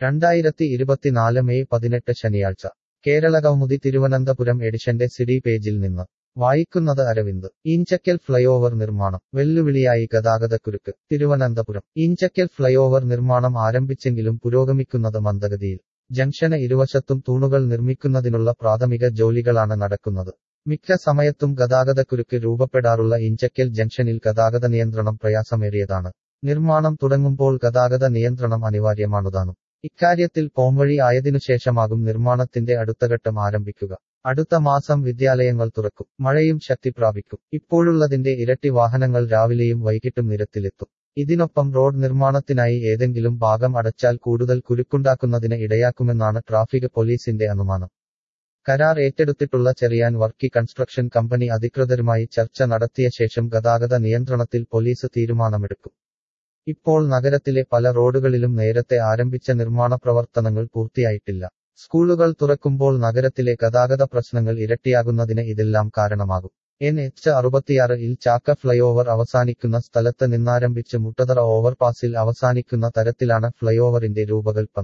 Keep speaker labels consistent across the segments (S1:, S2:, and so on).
S1: രണ്ടായിരത്തി ഇരുപത്തിനാല് മെയ് പതിനെട്ട് ശനിയാഴ്ച കേരള കൗമുദി തിരുവനന്തപുരം എഡിഷന്റെ സിഡി പേജിൽ നിന്ന് വായിക്കുന്നത് അരവിന്ദ് ഈഞ്ചക്കൽ ഫ്ലൈഓവർ നിർമ്മാണം വെല്ലുവിളിയായി ഗതാഗതക്കുരുക്ക് തിരുവനന്തപുരം ഈഞ്ചക്കൽ ഫ്ലൈഓവർ നിർമ്മാണം ആരംഭിച്ചെങ്കിലും പുരോഗമിക്കുന്നത് മന്ദഗതിയിൽ ജംഗ്ഷന് ഇരുവശത്തും തൂണുകൾ നിർമ്മിക്കുന്നതിനുള്ള പ്രാഥമിക ജോലികളാണ് നടക്കുന്നത് മിക്ക സമയത്തും ഗതാഗതക്കുരുക്ക് രൂപപ്പെടാറുള്ള ഇഞ്ചക്കൽ ജംഗ്ഷനിൽ ഗതാഗത നിയന്ത്രണം പ്രയാസമേറിയതാണ് നിർമ്മാണം തുടങ്ങുമ്പോൾ ഗതാഗത നിയന്ത്രണം അനിവാര്യമാണുതാനും ഇക്കാര്യത്തിൽ പോംവഴി ആയതിനുശേഷമാകും നിർമ്മാണത്തിന്റെ അടുത്തഘട്ടം ആരംഭിക്കുക അടുത്ത മാസം വിദ്യാലയങ്ങൾ തുറക്കും മഴയും ശക്തി പ്രാപിക്കും ഇപ്പോഴുള്ളതിന്റെ ഇരട്ടി വാഹനങ്ങൾ രാവിലെയും വൈകിട്ടും നിരത്തിലെത്തും ഇതിനൊപ്പം റോഡ് നിർമ്മാണത്തിനായി ഏതെങ്കിലും ഭാഗം അടച്ചാൽ കൂടുതൽ കുരുക്കുണ്ടാക്കുന്നതിന് ഇടയാക്കുമെന്നാണ് ട്രാഫിക് പോലീസിന്റെ അനുമാനം കരാർ ഏറ്റെടുത്തിട്ടുള്ള ചെറിയാൻ വർക്കി കൺസ്ട്രക്ഷൻ കമ്പനി അധികൃതരുമായി ചർച്ച നടത്തിയ ശേഷം ഗതാഗത നിയന്ത്രണത്തിൽ പോലീസ് തീരുമാനമെടുക്കും ഇപ്പോൾ നഗരത്തിലെ പല റോഡുകളിലും നേരത്തെ ആരംഭിച്ച നിർമ്മാണ പ്രവർത്തനങ്ങൾ പൂർത്തിയായിട്ടില്ല സ്കൂളുകൾ തുറക്കുമ്പോൾ നഗരത്തിലെ ഗതാഗത പ്രശ്നങ്ങൾ ഇരട്ടിയാകുന്നതിന് ഇതെല്ലാം കാരണമാകും എൻ എച്ച് അറുപത്തിയാറ് ഇൽ ചാക്ക ഫ്ലൈഓവർ അവസാനിക്കുന്ന സ്ഥലത്ത് നിന്നാരംഭിച്ച് മുട്ടതറ ഓവർപാസിൽ അവസാനിക്കുന്ന തരത്തിലാണ് ഫ്ലൈഓവറിന്റെ രൂപകൽപ്പന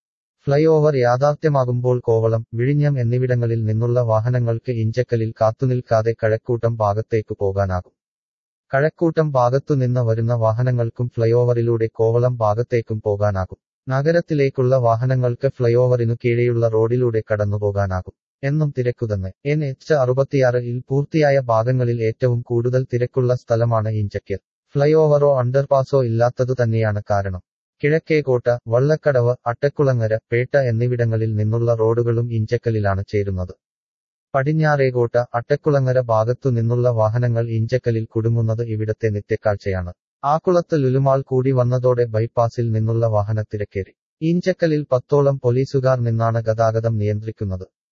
S1: ഫ്ലൈഓവർ യാഥാർത്ഥ്യമാകുമ്പോൾ കോവളം വിഴിഞ്ഞം എന്നിവിടങ്ങളിൽ നിന്നുള്ള വാഹനങ്ങൾക്ക് ഇഞ്ചക്കലിൽ കാത്തുനിൽക്കാതെ കഴക്കൂട്ടം ഭാഗത്തേക്ക് പോകാനാകും കഴക്കൂട്ടം ഭാഗത്തുനിന്ന് വരുന്ന വാഹനങ്ങൾക്കും ഫ്ലൈഓവറിലൂടെ കോവളം ഭാഗത്തേക്കും പോകാനാകും നഗരത്തിലേക്കുള്ള വാഹനങ്ങൾക്ക് ഫ്ലൈഓവറിനു കീഴെയുള്ള റോഡിലൂടെ കടന്നുപോകാനാകും എന്നും തിരക്കുതന്നെ എൻ എച്ച് അറുപത്തിയാറ് ഇൽ പൂർത്തിയായ ഭാഗങ്ങളിൽ ഏറ്റവും കൂടുതൽ തിരക്കുള്ള സ്ഥലമാണ് ഇഞ്ചക്കൽ ഫ്ലൈഓവറോ അണ്ടർപാസോ ഇല്ലാത്തതു തന്നെയാണ് കാരണം കിഴക്കേകോട്ട വള്ളക്കടവ് അട്ടക്കുളങ്ങര പേട്ട എന്നിവിടങ്ങളിൽ നിന്നുള്ള റോഡുകളും ഇഞ്ചക്കലിലാണ് ചേരുന്നത് പടിഞ്ഞാറേകോട്ട അട്ടക്കുളങ്ങര ഭാഗത്തു നിന്നുള്ള വാഹനങ്ങൾ ഇഞ്ചക്കലിൽ കുടുങ്ങുന്നത് ഇവിടത്തെ നിത്യക്കാഴ്ചയാണ് ആക്കുളത്ത് ലുലുമാൾ കൂടി വന്നതോടെ ബൈപ്പാസിൽ നിന്നുള്ള വാഹനത്തിരക്കേറി ഈഞ്ചക്കലിൽ പത്തോളം പോലീസുകാർ നിന്നാണ് ഗതാഗതം നിയന്ത്രിക്കുന്നത്